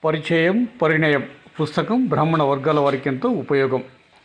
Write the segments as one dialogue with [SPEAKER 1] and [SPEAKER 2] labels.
[SPEAKER 1] పరిచయం పరిణయం పుస్తకం బ్రాహ్మణ వర్గాల వారికి ఎంతో ఉపయోగం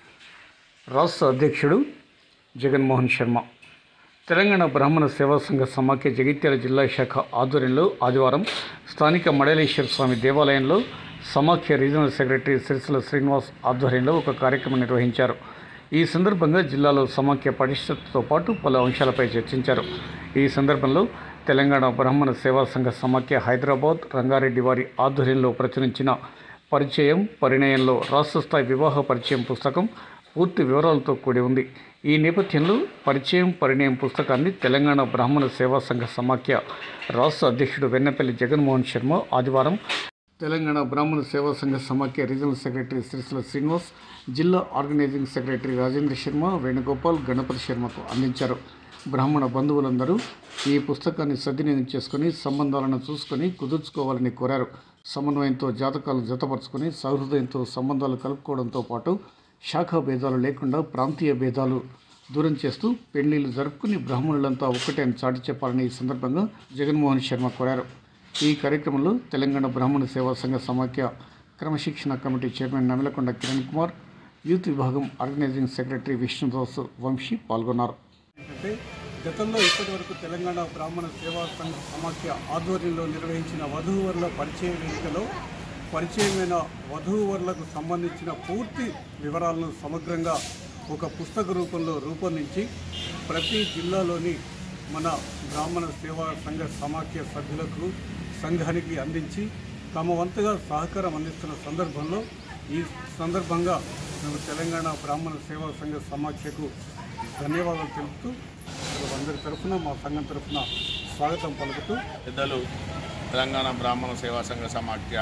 [SPEAKER 1] రాష్ట్ర అధ్యక్షుడు జగన్మోహన్ శర్మ తెలంగాణ బ్రాహ్మణ సేవా సంఘ సమాఖ్య జగిత్యాల జిల్లా శాఖ ఆధ్వర్యంలో ఆదివారం స్థానిక మడలేశ్వర స్వామి దేవాలయంలో సమాఖ్య రీజనల్ సెక్రటరీ సిరిసిల శ్రీనివాస్ ఆధ్వర్యంలో ఒక కార్యక్రమం నిర్వహించారు ఈ సందర్భంగా జిల్లాలో సమాఖ్య పటిష్టతతో పాటు పలు అంశాలపై చర్చించారు ఈ సందర్భంలో తెలంగాణ బ్రాహ్మణ సేవా సంఘ సమాఖ్య హైదరాబాద్ రంగారెడ్డి వారి ఆధ్వర్యంలో ప్రచురించిన పరిచయం పరిణయంలో రాష్ట్ర స్థాయి వివాహ పరిచయం పుస్తకం పూర్తి వివరాలతో కూడి ఉంది ఈ నేపథ్యంలో పరిచయం పరిణయం పుస్తకాన్ని తెలంగాణ బ్రాహ్మణ సేవా సంఘ సమాఖ్య రాష్ట్ర అధ్యక్షుడు వెన్నపల్లి జగన్మోహన్ శర్మ ఆదివారం తెలంగాణ బ్రాహ్మణ సేవా సంఘ సమాఖ్య రీజనల్ సెక్రటరీ శ్రీశైల శ్రీనివాస్ జిల్లా ఆర్గనైజింగ్ సెక్రటరీ రాజేంద్ర శర్మ వేణుగోపాల్ గణపతి శర్మకు అందించారు బ్రాహ్మణ బంధువులందరూ ఈ పుస్తకాన్ని సద్వినియోగం చేసుకుని సంబంధాలను చూసుకొని కుదుర్చుకోవాలని కోరారు సమన్వయంతో జాతకాలు జతపరుచుకొని సౌహృదయంతో సంబంధాలు కలుపుకోవడంతో పాటు శాఖా భేదాలు లేకుండా ప్రాంతీయ భేదాలు దూరం చేస్తూ పెళ్లిళ్లు జరుపుకుని బ్రాహ్మణులంతా ఒక్కటే అని చాటి చెప్పాలని ఈ సందర్భంగా జగన్మోహన్ శర్మ కోరారు ఈ కార్యక్రమంలో తెలంగాణ బ్రాహ్మణ సేవా సంఘ సమాఖ్య క్రమశిక్షణ committee chairman Namilakonda Kiran Kumar youth విభాగం ఆర్గనైజింగ్ సెక్రటరీ విష్ణుదాస్ వంశీ పాల్గొన్నారు
[SPEAKER 2] అంటే గతంలో ఇప్పటి వరకు తెలంగాణ బ్రాహ్మణ సేవా సంఘ సమాఖ్య ఆధ్వర్యంలో నిర్వహించిన వధూవరుల పరిచయ వేదికలో పరిచయమైన వధూవరులకు సంబంధించిన పూర్తి వివరాలను సమగ్రంగా ఒక పుస్తక రూపంలో రూపొందించి ప్రతి జిల్లాలోని మన బ్రాహ్మణ సేవా సంఘ సమాఖ్య సభ్యులకు సంఘానికి అందించి తమ వంతుగా సహకారం అందిస్తున్న సందర్భంలో ఈ సందర్భంగా మేము తెలంగాణ బ్రాహ్మణ సేవా సంఘ సమాఖ్యకు ధన్యవాదాలు తెలుపుతూ అందరి తరఫున మా సంఘం తరఫున స్వాగతం పలుకుతూ
[SPEAKER 3] పెద్దలు తెలంగాణ బ్రాహ్మణ సేవా సంఘ సమాఖ్య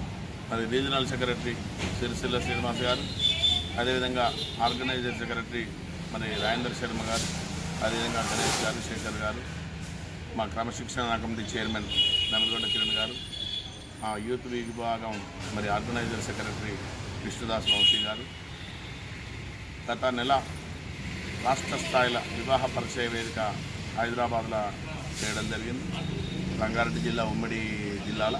[SPEAKER 3] మరి రీజనల్ సెక్రటరీ సిరిసిల్ల శ్రీనివాస్ గారు అదేవిధంగా ఆర్గనైజర్ సెక్రటరీ మరి రాజేంద్ర శర్మ గారు అదేవిధంగా గణేష్ గారు శేఖర్ గారు మా క్రమశిక్షణ కమిటీ చైర్మన్ నమిగొండ కిరణ్ గారు మా యూత్ విభాగం మరి ఆర్గనైజర్ సెక్రటరీ విష్ణుదాస్ వంశీ గారు గత నెల రాష్ట్ర స్థాయిలో వివాహ పరిచయ వేదిక హైదరాబాద్లో చేయడం జరిగింది రంగారెడ్డి జిల్లా ఉమ్మడి జిల్లాల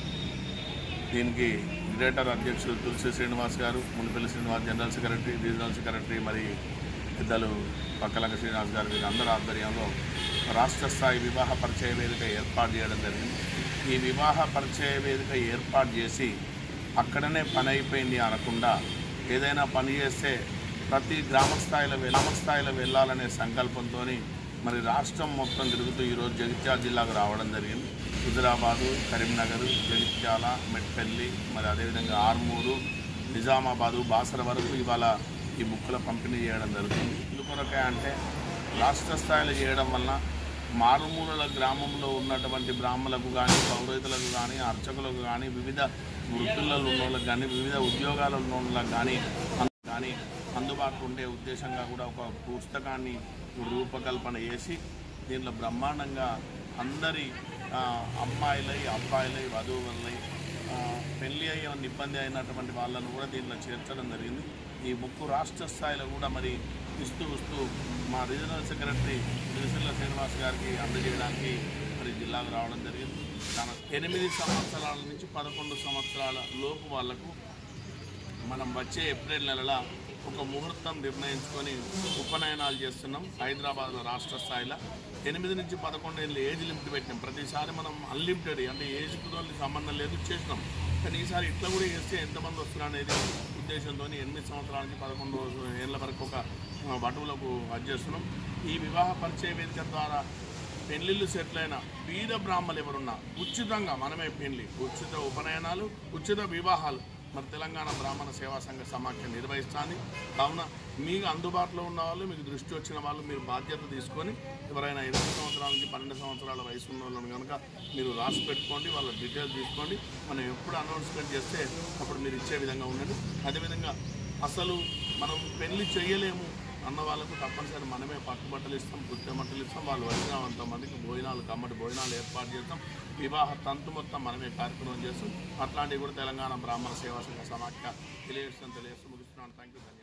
[SPEAKER 3] దీనికి గ్రేటర్ అధ్యక్షుడు తులసి శ్రీనివాస్ గారు Munipalli Srinivas general secretary regional secretary మరి పెద్దలు పక్కలంక శ్రీనివాస్ గారు వీరందరి ఆధ్వర్యంలో రాష్ట్ర స్థాయి వివాహ పరిచయ వేదిక ఏర్పాటు చేయడం జరిగింది ఈ వివాహ పరిచయ వేదిక ఏర్పాటు చేసి అక్కడనే పని అయిపోయింది అనకుండా ఏదైనా పని చేస్తే ప్రతి గ్రామ స్థాయిలో గ్రామ స్థాయిలో వెళ్ళాలనే సంకల్పంతో మరి రాష్ట్రం మొత్తం తిరుగుతూ ఈరోజు జగిత్యాల జిల్లాకు రావడం జరిగింది హుజురాబాదు కరీంనగర్ జగిత్యాల మెట్పల్లి మరి అదేవిధంగా ఆర్మూరు నిజామాబాదు బాసర వరకు ఇవాళ ఈ బుక్కుల పంపిణీ చేయడం జరుగుతుంది ఎందుకొరకే అంటే రాష్ట్ర స్థాయిలో చేయడం వలన మారుమూలల గ్రామంలో ఉన్నటువంటి బ్రాహ్మణులకు కానీ పౌరోహితులకు కానీ అర్చకులకు కానీ వివిధ వృత్తులలో ఉన్న వాళ్ళకి కానీ వివిధ ఉద్యోగాలలో ఉన్న వాళ్ళకి కానీ అన్- కానీ అందుబాటులో ఉండే ఉద్దేశంగా కూడా ఒక పుస్తకాన్ని రూపకల్పన చేసి దీంట్లో బ్రహ్మాండంగా అందరి ఆ, అమ్మాయిలై అబ్బాయిలై వధువులై ఆ, పెళ్లి అయ్యే ఇబ్బంది అయినటువంటి వాళ్ళను కూడా దీంట్లో చేర్చడం జరిగింది ఈ బుక్ రాష్ట్ర స్థాయిలో కూడా మరి ఇస్తూ వస్తూ మా రీజనల్ సెక్రటరీ సిరిసిల్ల శ్రీనివాస్ గారికి అందజేయడానికి మరి జిల్లాకు రావడం జరిగింది తన ఎనిమిది సంవత్సరాల నుంచి పదకొండు సంవత్సరాల లోపు వాళ్లకు మనం వచ్చే ఏప్రిల్ నెలలో ఒక ముహూర్తం నిర్ణయించుకొని ఉపనయనాలు చేస్తున్నాం హైదరాబాద్లో రాష్ట్ర స్థాయిలో ఎనిమిది నుంచి పదకొండు ఏళ్ళు ఏజ్ లిమిట్ పెట్టినాం ప్రతిసారి మనం అన్లిమిటెడ్ అంటే ఏజ్కి సంబంధం లేదు చేసినాం కానీ ఈసారి ఇట్లా కూడా చేస్తే ఎంతమంది వస్తున్నారు అనేది ఉద్దేశంతో ఎనిమిది సంవత్సరాల నుంచి పదకొండు ఏళ్ళ వరకు ఒక ఆ, వటువులకు అది చేస్తున్నాం ఈ వివాహ పరిచయ వేదిక ద్వారా పెళ్లిళ్ళు సెటిల్ అయిన బీద బ్రాహ్మలు ఎవరున్నా ఉచితంగా మనమే పెళ్లి ఉచిత ఉపనయనాలు ఉచిత వివాహాలు మరి తెలంగాణ బ్రాహ్మణ సేవా సంఘ సమాఖ్య నిర్వహిస్తుంది కావున మీకు అందుబాటులో ఉన్న వాళ్ళు మీకు దృష్టి వచ్చిన వాళ్ళు మీరు బాధ్యత తీసుకొని ఎవరైనా ఇరవై సంవత్సరాల నుంచి పన్నెండు సంవత్సరాల వయసు ఉన్న వాళ్ళని కనుక మీరు రాసి పెట్టుకోండి వాళ్ళ డీటెయిల్స్ తీసుకోండి మనం ఎప్పుడు అనౌన్స్మెంట్ చేస్తే అప్పుడు మీరు ఇచ్చే విధంగా ఉండండి అదేవిధంగా అసలు మనం పెళ్లి చేయలేము అన్న వాళ్ళకు తప్పనిసరి మనమే పట్టుబట్టలు ఇస్తాం గుర్తె బట్టలు ఇస్తాం వాళ్ళు వచ్చిన అంతమందికి భోజనాలు కమ్మటి భోజనాలు ఏర్పాటు చేస్తాం వివాహ తంతు మొత్తం మనమే కార్యక్రమం చేస్తాం అట్లాంటివి కూడా తెలంగాణ బ్రాహ్మణ సేవా సంఘ సమాఖ్య తెలియజేస్తాం తెలియజేస్తూ ముగిస్తున్నాను థ్యాంక్ యూ